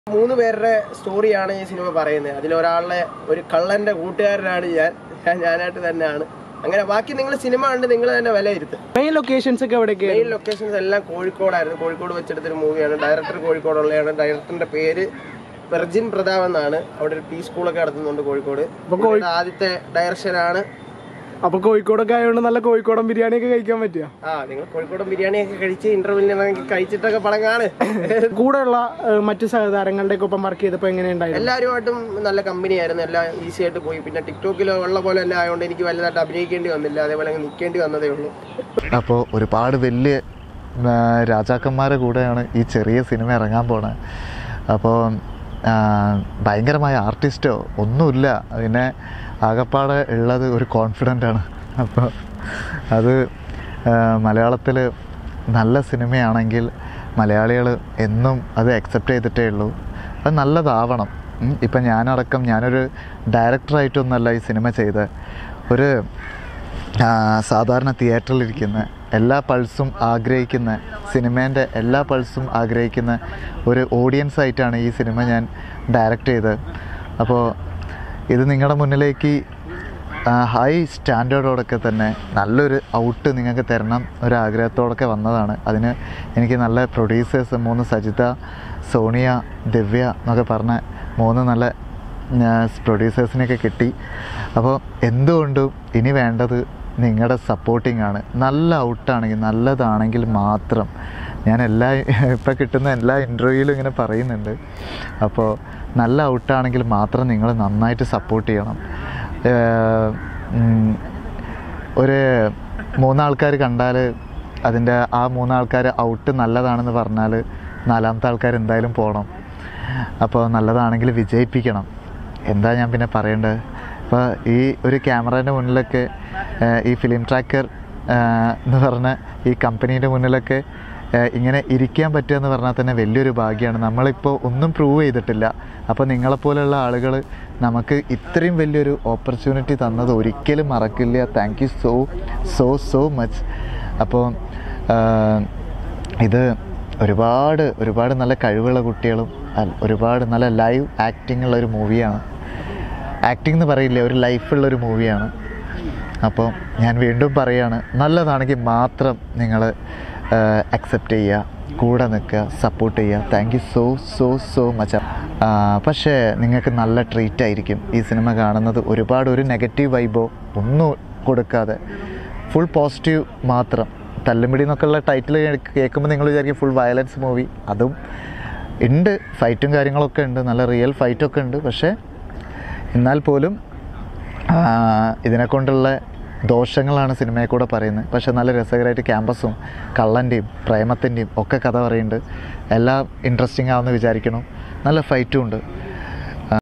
മൂന്ന് പേരുടെ സ്റ്റോറിയാണ് ഈ സിനിമ പറയുന്നത് അതിലൊരാളുടെ ഒരു കള്ളന്റെ കൂട്ടുകാരനാണ് ഞാൻ ഞാൻ ഞാനായിട്ട് തന്നെയാണ് അങ്ങനെ ബാക്കി നിങ്ങൾ സിനിമ കണ്ട് നിങ്ങൾ തന്നെ വിലയിരുത്തും മെയിൻ ലൊക്കേഷൻസ് ഒക്കെ എവിടെയൊക്കെ മെയിൻ ലൊക്കേഷൻസ് എല്ലാം കോഴിക്കോടായിരുന്നു കോഴിക്കോട് വെച്ചെടുത്തൊരു മൂവിയാണ് ഡയറക്ടർ കോഴിക്കോടുള്ളതാണ് ഡയറക്ടറിന്റെ പേര് വെർജിൻ പ്രതാപ് എന്നാണ് അവിടെ ഒരു ടീ സ്കൂളൊക്കെ നടത്തുന്നുണ്ട് കോഴിക്കോട് പുള്ളിയുടെ ആദ്യത്തെ ഡയറക്ഷനാണ് അപ്പൊ കോഴിക്കോടൊക്കെ ആയതുകൊണ്ട് നല്ല കോഴിക്കോടൻ ബിരിയാണി ഒക്കെ കഴിക്കാൻ പറ്റുക ആ നിങ്ങൾ കോഴിക്കോട് ബിരിയാണിയൊക്കെ കഴിച്ച് ഇന്റർവ്യൂവിന് കഴിച്ചിട്ടൊക്കെ പടം കാണ് കൂടെയുള്ള ഏഹ്, മറ്റു സഹതാരങ്ങളുടെ ഒക്കെ ഒപ്പം വർക്ക് ചെയ്തപ്പോ എങ്ങനെയുണ്ടായിരുന്നു എല്ലാവരുമായിട്ടും നല്ല കമ്പനിയായിരുന്നു എല്ലാം ഈസി ആയിട്ട് പോയി പിന്നെ ടിക്ടോക്കിൽ ഉള്ള പോലെ തന്നെ ആയതുകൊണ്ട് എനിക്ക് വലുതായിട്ട് അഭിനയിക്കേണ്ടി വന്നില്ല അതേപോലെ അങ്ങ് നിൽക്കേണ്ടി വന്നതേ ഉള്ളൂ അപ്പോൾ ഒരുപാട് വലിയ ആ, രാജാക്കന്മാരെ കൂടെയാണ് ഈ ചെറിയ സിനിമ ഇറങ്ങാൻ പോണത് അപ്പോൾ ആ, ഭയങ്കരമായ ആർട്ടിസ്റ്റോ ഒന്നുമില്ല പിന്നെ ആകപ്പാടെ ഉള്ളത് ഒരു കോൺഫിഡൻ്റ് ആണ് അപ്പോൾ അത് മലയാളത്തിൽ നല്ല സിനിമയാണെങ്കിൽ മലയാളികൾ എന്നും അത് അക്സെപ്റ്റ് ചെയ്തിട്ടേ ഉള്ളൂ അത് നല്ലതാവണം ഉം. ഇപ്പം ഞാനടക്കം ഞാനൊരു ഡയറക്ടറായിട്ടൊന്നല്ല ഈ സിനിമ ചെയ്തത് ഒരു ആ, സാധാരണ തിയേറ്ററിലിരിക്കുന്ന എല്ലാ പൾസും ആഗ്രഹിക്കുന്ന സിനിമേൻ്റെ എല്ലാ പൾസും ആഗ്രഹിക്കുന്ന ഒരു ഓഡിയൻസ് ആയിട്ടാണ് ഈ സിനിമ ഞാൻ ഡയറക്റ്റ് ചെയ്തത് അപ്പോൾ ഇത് നിങ്ങളുടെ മുന്നിലേക്ക് ഹൈ സ്റ്റാൻഡേർഡോടൊക്കെ തന്നെ നല്ലൊരു ഔട്ട് നിങ്ങൾക്ക് തരണം ഒരു ആഗ്രഹത്തോടൊക്കെ വന്നതാണ് അതിന് എനിക്ക് നല്ല പ്രൊഡ്യൂസേഴ്സ് മൂന്ന് സജിത സോണിയ ദിവ്യ എന്നൊക്കെ പറഞ്ഞ മൂന്ന് നല്ല പ്രൊഡ്യൂസേഴ്സിനെയൊക്കെ കിട്ടി അപ്പോൾ എന്തുകൊണ്ടും ഇനി വേണ്ടത് നിങ്ങളുടെ സപ്പോർട്ടിംഗ് ആണ് നല്ല ഔട്ടാണെങ്കിൽ നല്ലതാണെങ്കിൽ മാത്രം ഞാൻ എല്ലാ ഇപ്പം കിട്ടുന്ന എല്ലാ ഇൻ്റർവ്യൂവിലും ഇങ്ങനെ പറയുന്നുണ്ട് അപ്പോൾ നല്ല ഔട്ടാണെങ്കിൽ മാത്രം നിങ്ങൾ നന്നായിട്ട് സപ്പോർട്ട് ചെയ്യണം ഏഹ്, ഉം, ഒരു മൂന്നാൾക്കാർ കണ്ടാൽ അതിൻ്റെ ആ മൂന്നാൾക്കാർ ഔട്ട് നല്ലതാണെന്ന് പറഞ്ഞാൽ നാലാമത്തെ ആൾക്കാർ എന്തായാലും പോകണം അപ്പോൾ നല്ലതാണെങ്കിൽ വിജയിപ്പിക്കണം എന്താ ഞാൻ പിന്നെ പറയേണ്ടത് അപ്പോൾ ഈ ഒരു ക്യാമറേൻ്റെ മുന്നിലൊക്കെ ഏഹ്, ഈ ഫിലിം ട്രാക്കർ എന്ന് പറഞ്ഞ ഈ കമ്പനീൻ്റെ മുന്നിലൊക്കെ ഏഹ്, ഇങ്ങനെ ഇരിക്കാൻ പറ്റുക എന്ന് പറഞ്ഞാൽ തന്നെ വലിയൊരു ഭാഗ്യമാണ് നമ്മളിപ്പോൾ ഒന്നും പ്രൂവ് ചെയ്തിട്ടില്ല അപ്പോൾ നിങ്ങളെപ്പോലെയുള്ള ആളുകൾ നമുക്ക് ഇത്രയും വലിയൊരു ഓപ്പർച്യൂണിറ്റി തന്നത് ഒരിക്കലും മറക്കില്ല thank you so so so much അപ്പോൾ ഇത് ഒരുപാട് ഒരുപാട് നല്ല കഴിവുള്ള കുട്ടികളും അല്ല, ഒരുപാട് നല്ല ലൈവ് ആക്ടിംഗ് ഉള്ള ഒരു മൂവിയാണ് ആക്ടിംഗ് എന്ന് പറയില്ല ഒരു ലൈഫുള്ള ഒരു മൂവിയാണ് അപ്പോൾ ഞാൻ വീണ്ടും പറയുകയാണ് നല്ലതാണെങ്കിൽ മാത്രം നിങ്ങൾ അക്സെപ്റ്റ് ചെയ്യുക കൂടെ നിൽക്കുക സപ്പോർട്ട് ചെയ്യുക thank you so so so much പക്ഷേ നിങ്ങൾക്ക് നല്ല ട്രീറ്റ് ആയിരിക്കും ഈ സിനിമ കാണുന്നത് ഒരുപാട് ഒരു നെഗറ്റീവ് വൈബോ ഒന്നും കൊടുക്കാതെ ഫുൾ പോസിറ്റീവ് മാത്രം തല്ലുമിടി എന്നൊക്കെയുള്ള ടൈറ്റിൽ കേൾക്കുമ്പോൾ നിങ്ങൾ വിചാരിക്കും ഫുൾ വയലൻസ് മൂവി അതും ഉണ്ട് ഫൈറ്റും കാര്യങ്ങളൊക്കെ ഉണ്ട് നല്ല റിയൽ ഫൈറ്റൊക്കെ ഉണ്ട് പക്ഷേ എന്നാൽ പോലും ആ, ഇതിനെ കൊണ്ടുള്ള ദോഷങ്ങളാണ് സിനിമയെ കൂടെ പറയുന്നത് പക്ഷെ നല്ല രസകരമായിട്ട് ക്യാമ്പസും കള്ളൻ്റെയും പ്രേമത്തിൻ്റെയും ഒക്കെ കഥ പറയുന്നുണ്ട് എല്ലാം ഇൻട്രസ്റ്റിംഗ് ആവുമെന്ന് വിചാരിക്കണം നല്ല ഫൈറ്റും ഉണ്ട്